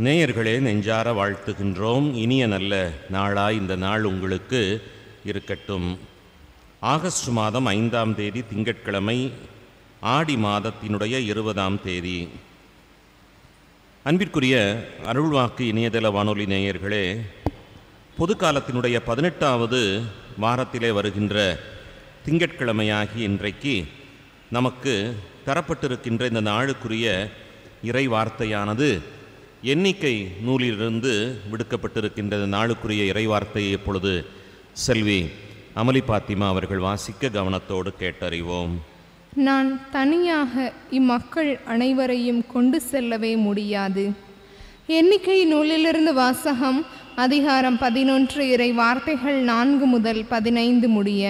நேயர்களே நெஞ்சார வாழ்த்துகின்றோம் இனிய நல்ல நாளாய் இந்த நாள் உங்களுக்கு இருக்கட்டும் ஆகஸ்ட் மாதம் ஐந்தாம் தேதி திங்கட்கிழமை ஆடி மாதத்தினுடைய இருபதாம் தேதி அன்பிற்குரிய அருள்வாக்கு இணையதள வானொலி நேயர்களே பொது காலத்தினுடைய பதினெட்டாவது வாரத்திலே வருகின்ற திங்கட்கிழமையாகி இன்றைக்கு நமக்கு தரப்பட்டிருக்கின்ற இந்த நாளுக்குரிய இறை வார்த்தையானது எண்ணிக்கை நூலிலிருந்து விடுக்கப்பட்டிருக்கின்ற இந்த நாளுக்குரிய இறை வார்த்தையை இப்பொழுது செல்வி அமளி பாத்திமா அவர்கள் வாசிக்க கவனத்தோடு கேட்டறிவோம் நான் தனியாக இம்மக்கள் அனைவரையும் கொண்டு செல்லவே முடியாது எண்ணிக்கை நூலிலிருந்து வாசகம் அதிகாரம் பதினொன்று இறை வார்த்தைகள் நான்கு முதல் பதினைந்து முடிய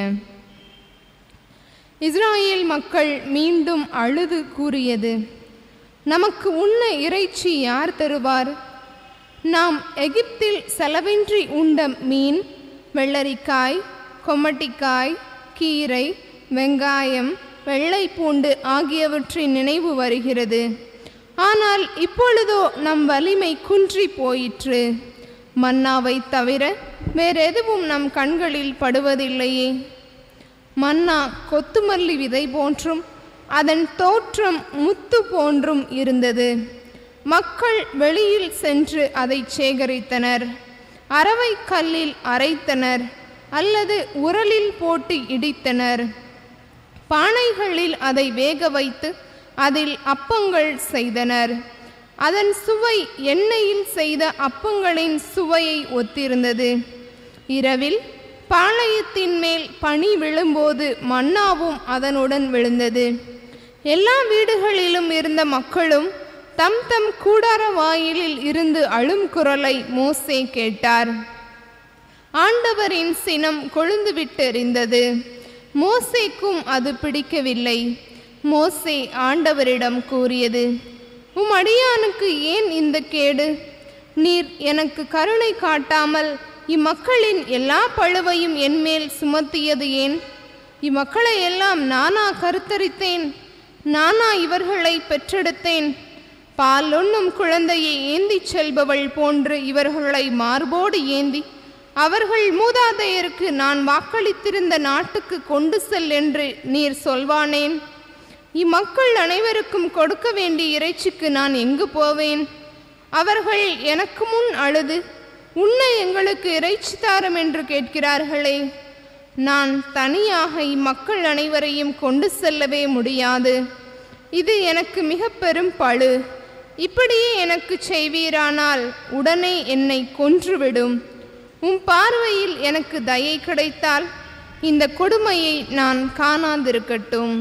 இஸ்ராயேல் மக்கள் மீண்டும் அழுது கூறியது நமக்கு உண்ண இறைச்சி யார் தருவார் நாம் எகிப்தில் செலவின்றி உண்ட மீன் வெள்ளரிக்காய் கொம்மட்டிக்காய் கீரை வெங்காயம் வெள்ளை பூண்டு ஆகியவற்றின் நினைவு வருகிறது ஆனால் இப்பொழுதோ நம் வலிமை குன்றி போயிற்று மன்னாவை தவிர வேறெதுவும் நம் கண்களில் படுவதில்லையே மன்னா கொத்துமல்லி விதை போன்றும் அதன் தோற்றம் முத்து போன்றும் இருந்தது மக்கள் வெளியில் சென்று அதை சேகரித்தனர் அரவை கல்லில் அரைத்தனர் அல்லது உரலில் போட்டு இடித்தனர் பானைகளில் அதை வேக வைத்து அதில் அப்பங்கள் செய்தனர் அதன் சுவை எண்ணெயில் செய்த அப்பங்களின் சுவையை ஒத்திருந்தது இரவில் பாளையத்தின் மேல் பனி விழும்போது மன்னாவும் அதனுடன் விழுந்தது எல்லா வீடுகளிலும் இருந்த மக்களும் தம் தம் கூடார வாயிலில் இருந்து அழும் குரலை மோசே கேட்டார் ஆண்டவரின் சினம் கொழுந்துவிட்டெறிந்தது மோசேக்கும் அது பிடிக்கவில்லை மோசே ஆண்டவரிடம் கூறியது உம் அடியானுக்கு ஏன் இந்த கேடு நீர் எனக்கு கருணை காட்டாமல் இம்மக்களின் எல்லா பழுவையும் என்மேல் சுமத்தியது ஏன் இம்மக்களை எல்லாம் நானா கருத்தரித்தேன் நானா இவர்களை பெற்றெடுத்தேன் பாலொன்னும் குழந்தையை ஏந்திச் செல்பவள் போன்று இவர்களை மார்போடு ஏந்தி அவர்கள் மூதாதையருக்கு நான் வாக்களித்திருந்த நாட்டுக்கு கொண்டு செல் என்று நீர் சொல்வானேன் இம்மக்கள் அனைவருக்கும் கொடுக்க வேண்டிய இறைச்சிக்கு நான் எங்கு போவேன் அவர்கள் எனக்கு முன் அழுது உன்ன எங்களுக்கு இறைச்சி தாரம் என்று கேட்கிறார்களே நான் தனியாக இம்மக்கள் அனைவரையும் கொண்டு செல்லவே முடியாது இது எனக்கு மிக பெரும் பழு இப்படியே எனக்கு செய்வீரானால் உடனே என்னை கொன்றுவிடும் உம் பார்வையில் எனக்கு தயை கிடைத்தால் இந்த கொடுமையை நான் காணாதிருக்கட்டும்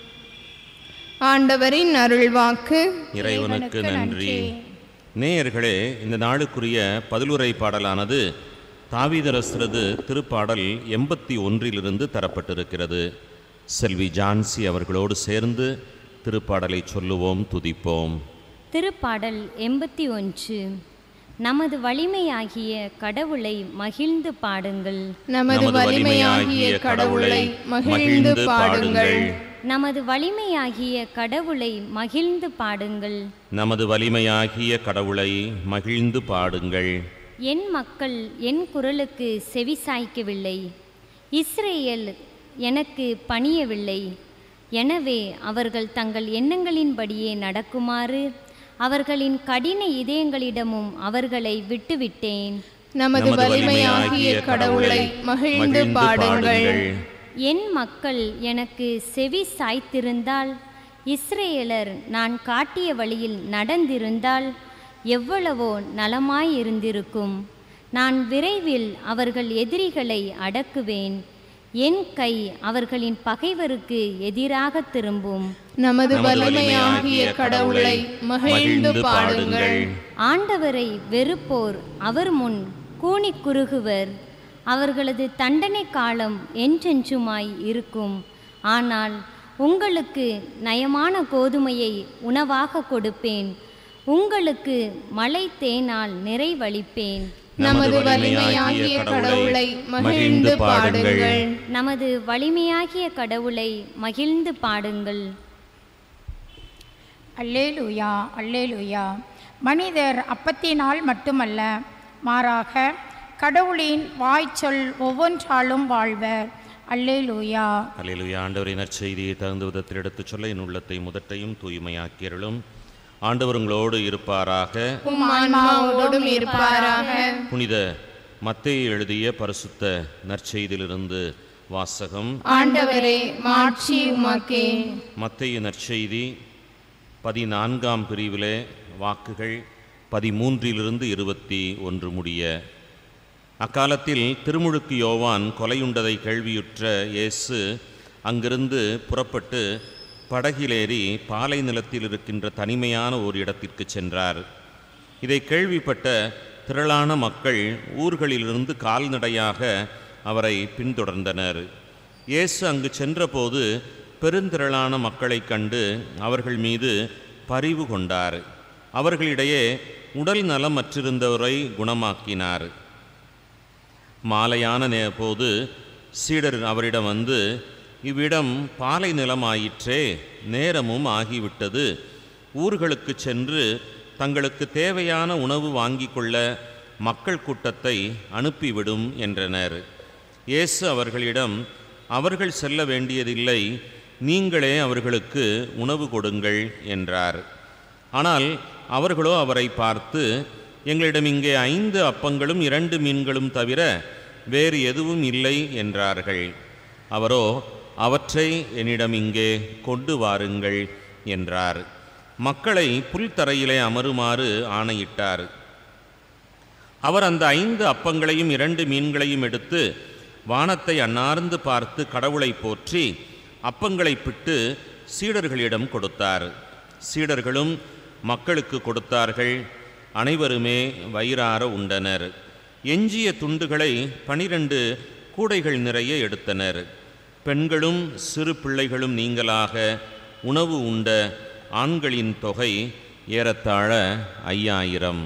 ஆண்டவரின் அருள்வாக்கு இறைவனுக்கு நன்றி நேயர்களே இந்த நாளுக்குரிய பதிலுரை பாடலானது தாவீதரசரது திருப்பாடல் எண்பத்தி ஒன்றிலிருந்து தரப்பட்டிருக்கிறது செல்வி ஜான்சி அவர்களோடு சேர்ந்து திருப்பாடலை சொல்லுவோம் துதிப்போம் திருப்பாடல் எண்பத்தி ஒன்று நமது வலிமையாகிய கடவுளை மகிழ்ந்து பாடுங்கள் நமது வலிமையாகிய கடவுளை மகிழ்ந்து பாடுங்கள் நமது வலிமையாகிய கடவுளை மகிழ்ந்து பாடுங்கள் நமது வலிமையாகிய கடவுளை மகிழ்ந்து பாடுங்கள் என் மக்கள் என் குரலுக்கு செவிசாய்க்கவில்லை இஸ்ரேல் எனக்கு பணியவில்லை எனவே அவர்கள் தங்கள் எண்ணங்களின்படியே நடக்குமாறு அவர்களின் கடின இதயங்களிடமும் அவர்களை விட்டுவிட்டேன் நமது வலிமையாகிய கடவுளை மகிழ்ந்து பாடுங்கள் என் மக்கள் எனக்கு செவி சாய்த்திருந்தால் இஸ்ரேலர் நான் காட்டிய வழியில் நடந்திருந்தால் எவ்வளவோ நலமாயிருந்திருக்கும் நான் விரைவில் அவர்கள் எதிரிகளை அடக்குவேன் என் கை அவர்களின் பகைவருக்கு எதிராக திரும்பும் நமது வலிமையாகிய கடவுளை மகிழ்ந்து பாடுங்கள் ஆண்டவரை வெறுப்போர் அவர் முன் கூனி குறுகுவர் அவர்களது தண்டனை காலம் என்றென்றுமாய் இருக்கும் ஆனால் உங்களுக்கு நயமான கோதுமையை உணவாக கொடுப்பேன் உங்களுக்கு மலை தேனால் நிறைவளிப்பேன் நமது வலிமையாகிய கடவுளை மகிழ்ந்து பாடுங்கள் நமது வலிமையாகிய கடவுளை மகிழ்ந்து பாடுங்கள் அல்லேலூயா அல்லேலூயா மனிதர் அப்பத்தினால் மட்டுமல்ல மாறாக கடவுளின் வாய்ச்சொல் ஒவ்வொன்றாலும் வாழ்வர் அல்லேலூயா அல்லேலூயா ஆண்டவரின் நற்செய்தியை தகுந்த விதத்தில் எடுத்துச் சொல்ல என் உள்ளத்தை முதட்டையும் தூய்மையாக்கியருளும் ஆண்டவர் உங்களோடு இருப்பாராக உம் ஆன்மாவோடும் இருப்பாராக புனித மத்தேயு எழுதிய பரிசுத்த நற்செய்தியிலிருந்து வாசகம் ஆண்டவரே மாட்சி உமக்கே மத்தேயு நற்செய்தி பதினான்காம் பிரிவிலே வாக்குகள் பதிமூன்றிலிருந்து இருபத்தி ஒன்று முடிய அக்காலத்தில் திருமுழுக்கு யோவான் கொலையுண்டதை கேள்வியுற்ற இயேசு அங்கிருந்து புறப்பட்டு படகிலேறி பாலை நிலத்தில் இருக்கின்ற தனிமையான ஒரு இடத்திற்கு சென்றார் இதை கேள்விப்பட்ட திரளான மக்கள் ஊர்களிலிருந்து கால்நடையாக அவரை பின்தொடர்ந்தனர் இயேசு அங்கு சென்றபோது பெருந்திரளான மக்களைக் கண்டு அவர்கள் மீது பரிவு கொண்டார் அவர்களிடையே உடல் நலமற்றிருந்தவரை குணமாக்கினார் மாலையான நே போது சீடர் அவரிடம் வந்து இவ்விடம் பாலை நிலமாயிற்றே நேரமும் ஆகிவிட்டது ஊர்களுக்கு சென்று தங்களுக்கு தேவையான உணவு வாங்கிக் கொள்ள மக்கள் கூட்டத்தை அனுப்பிவிடும் என்றனர் இயேசு அவர்களிடம் அவர்கள் செல்ல வேண்டியதில்லை நீங்களே அவர்களுக்கு உணவு கொடுங்கள் என்றார் ஆனால் அவர்களோ அவரை பார்த்து எங்களிடம் இங்கே ஐந்து அப்பங்களும் இரண்டு மீன்களும் தவிர வேறு எதுவும் இல்லை என்றார்கள் அவரோ அவற்றை என்னிடம் இங்கே கொண்டு வாருங்கள் என்றார் மக்களை புல்தரையிலே அமருமாறு ஆணையிட்டார் அவர் அந்த ஐந்து அப்பங்களையும் இரண்டு மீன்களையும் எடுத்து வானத்தை அன்னார்ந்து பார்த்து கடவுளை போற்றி அப்பங்களை பிட்டு சீடர்களிடம் கொடுத்தார் சீடர்களும் மக்களுக்கு கொடுத்தார்கள் அனைவருமே வயிறார உண்டனர் எஞ்சிய துண்டுகளை பனிரெண்டு கூடைகள் நிறைய எடுத்தனர் பெண்களும் சிறு பிள்ளைகளும் நீங்களாக உணவு உண்ட ஆண்களின் தொகை ஏறத்தாழ ஐயாயிரம்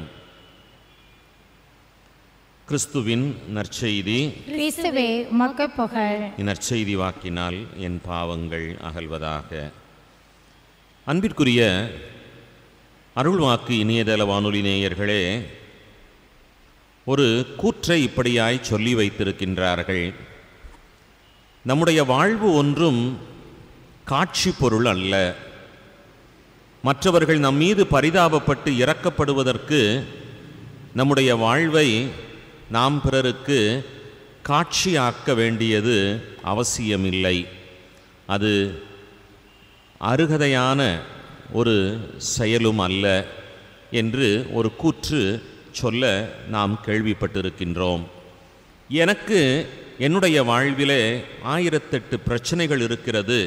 கிறிஸ்துவின் நற்செய்தி கிறிஸ்துவே உமக்கு புகழ் இந்நற்செய்தி வாக்கினால் என் பாவங்கள் அகல்வதாக அன்பிற்குரிய அருள்வாக்கு இணையதள வானொலி நேயர்களே ஒரு கூற்றை இப்படியாய் சொல்லி வைத்திருக்கின்றார்கள் நம்முடைய வாழ்வு ஒன்றும் காட்சி பொருள் அல்ல மற்றவர்கள் நம் மீது பரிதாபப்பட்டு இறக்கப்படுவதற்கு நம்முடைய வாழ்வை நாம் பிறருக்கு காட்சியாக்க வேண்டியது அவசியமில்லை அது அருகதையான ஒரு செயலும் அல்ல என்று ஒரு கூற்று சொல்ல நாம் கேள்விப்பட்டிருக்கின்றோம் எனக்கு என்னுடைய வாழ்விலே ஆயிரத்தெட்டு பிரச்சனைகள் இருக்கிறது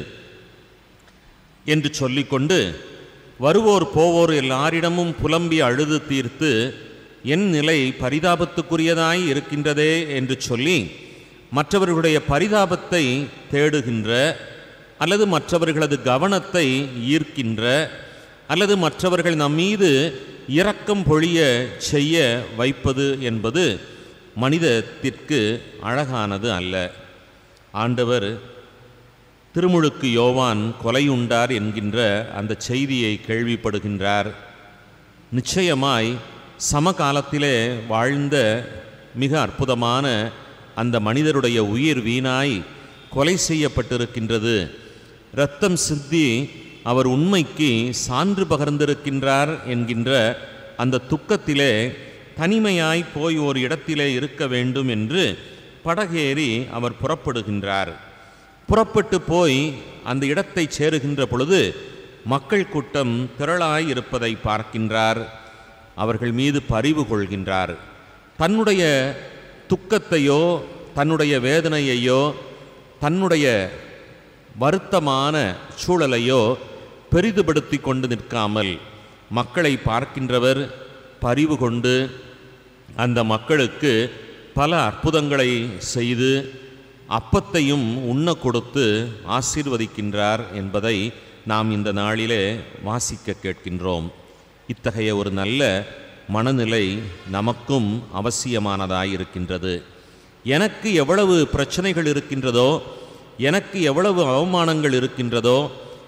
என்று சொல்லிக்கொண்டு வருவோர் போவோர் எல்லாரிடமும் புலம்பி அழுது தீர்த்து என் நிலை பரிதாபத்துக்குரியதாய் இருக்கின்றதே என்று சொல்லி மற்றவர்களுடைய பரிதாபத்தை தேடுகின்ற அல்லது மற்றவர்களது கவனத்தை ஈர்க்கின்ற அல்லது மற்றவர்கள் நம் மீது இரக்கம் பொழிய செய்ய வைப்பது என்பது மனிதத்திற்கு அழகானது அல்ல ஆண்டவர் திருமுழுக்கு யோவான் கொலையுண்டார் என்கின்ற அந்த செய்தியை கேள்விப்படுகின்றார் நிச்சயமாய் சமகாலத்திலே வாழ்ந்த மிக அற்புதமான அந்த மனிதருடைய உயிர் வீணாய் கொலை செய்யப்பட்டிருக்கின்றது இரத்தம் சிந்தி அவர் உண்மைக்கு சான்று பகர்ந்திருக்கின்றார் என்கின்ற அந்த துக்கத்திலே தனிமையாய் போய் ஒரு இடத்திலே இருக்க வேண்டும் என்று படகேறி அவர் புறப்படுகின்றார் புறப்பட்டு போய் அந்த இடத்தை சேருகின்ற பொழுது மக்கள் கூட்டம் திரளாய் இருப்பதை பார்க்கின்றார் அவர்கள் மீது பரிவு கொள்கின்றார் தன்னுடைய துக்கத்தையோ தன்னுடைய வேதனையையோ தன்னுடைய வருத்தமான சூழலையோ பெரிதுபடுத்தி கொண்டு நிற்காமல் மக்களை பார்க்கின்றவர் பரிவு கொண்டு அந்த மக்களுக்கு பல அற்புதங்களை செய்து அப்பத்தையும் உண்ண கொடுத்து ஆசீர்வதிக்கின்றார் என்பதை நாம் இந்த நாளிலே வாசிக்க கேட்கின்றோம் இத்தகைய ஒரு நல்ல மனநிலை நமக்கும் அவசியமானதாயிருக்கின்றது எனக்கு எவ்வளவு பிரச்சனைகள் இருக்கின்றதோ எனக்கு எவ்வளவு அவமானங்கள் இருக்கின்றதோ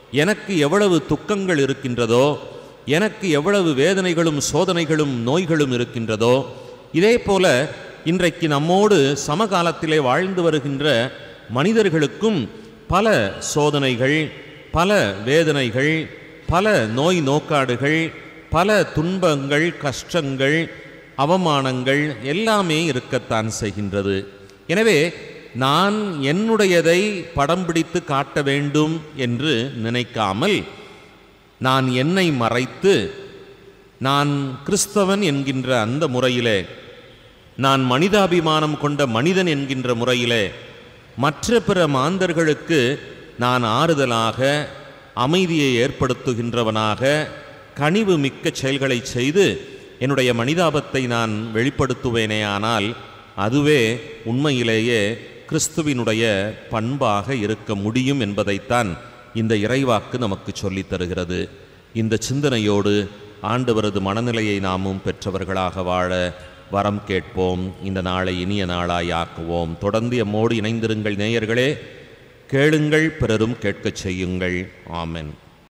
எனக்கு எவ்வளவு துக்கங்கள் இருக்கின்றதோ எனக்கு எவ்வளவு வேதனைகளும் சோதனைகளும் நோய்களும் இருக்கின்றதோ இதே போல இன்றைக்கு நம்மோடு சமகாலத்திலே வாழ்ந்து வருகின்ற மனிதர்களுக்கும் பல சோதனைகள் பல வேதனைகள் பல நோய் நோக்காடுகள் பல துன்பங்கள் கஷ்டங்கள் அவமானங்கள் எல்லாமே இருக்கத்தான் செய்கின்றது எனவே நான் என்னுடையதை படம் பிடித்து காட்ட வேண்டும் என்று நினைக்காமல் நான் என்னை மறைத்து நான் கிறிஸ்தவன் என்கின்ற அந்த முறையிலே நான் மனிதாபிமானம் கொண்ட மனிதன் என்கின்ற முறையிலே மற்ற பிற மாந்தர்களுக்கு நான் ஆறுதலாக அமைதியை ஏற்படுத்துகின்றவனாக கனிவு மிக்க செயல்களை செய்து என்னுடைய மனிதாபத்தை நான் வெளிப்படுத்துவேனே ஆனால் அதுவே உண்மையிலேயே கிறிஸ்துவினுடைய பண்பாக இருக்க முடியும் என்பதைத்தான் இந்த இறைவாக்கு நமக்கு சொல்லித் தருகிறது இந்த சிந்தனையோடு ஆண்டவரது மனநிலையை நாமும் பெற்றவர்களாக வாழ வரம் கேட்போம் இந்த நாளை இனிய நாளாய் ஆக்குவோம் தொடர்ந்து எம்மோடு இணைந்திருங்கள் நேயர்களே கேளுங்கள் பிறரும் கேட்கச் செய்யுங்கள் ஆமென்